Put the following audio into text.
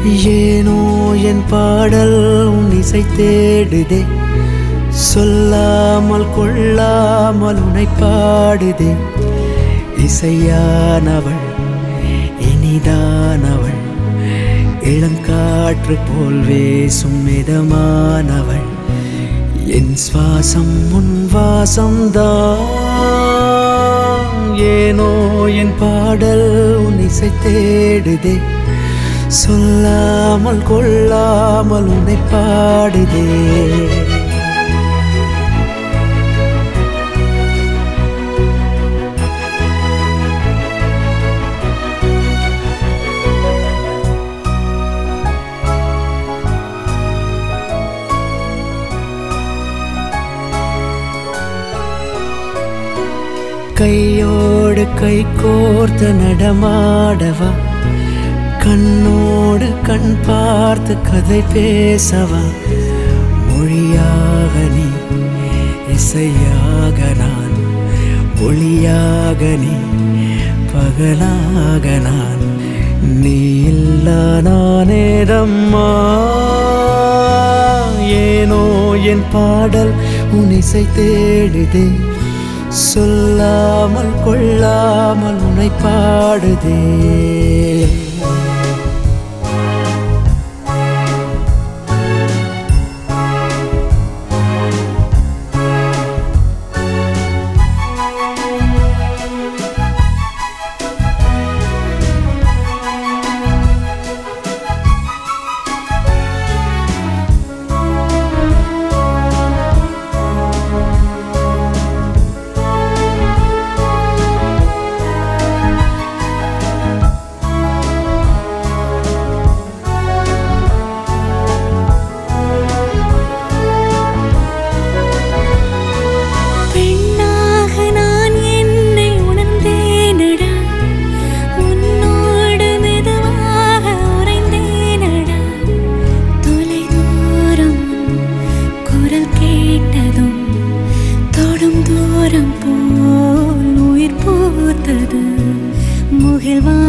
ஏனோ என் பாடல் உன் இசை தேடுதே சொல்லாமல் கொள்ளாமல் உன்னை பாடுதே இசையானவள் இனிதானவள் இளங்காற்று போல் வேசும் மிதமானவள் என் சுவாசம் உன் வாசம்தான் ஏனோ என் பாடல் உன் இசை தேடுதே சொல்லாமல் கொள்ளாமல் உன்னை பாடுதே கையோடு கை கோர்த்து நடமாடவா கண்ணோடு கண் பார்த்து கதை பேசவா மொழியாக நீ இசையாக நான் ஒளியாக நீ பகலாக நான் நீ இல்லா நானேதம்மா ஏனோ என் பாடல் உன் இசை தேடுதே சொல்லாமல் கொள்ளாமல் உன்னை பாடுதே பெண்ணாக நான் என்னை உணர்ந்தேனடா உன்னோடு மெதுவாக உறைந்தேனடா தொலை தூரம் குரல் கேட்டதும் தொடும் தூரம் போல் உயிர் பூத்தது முகில்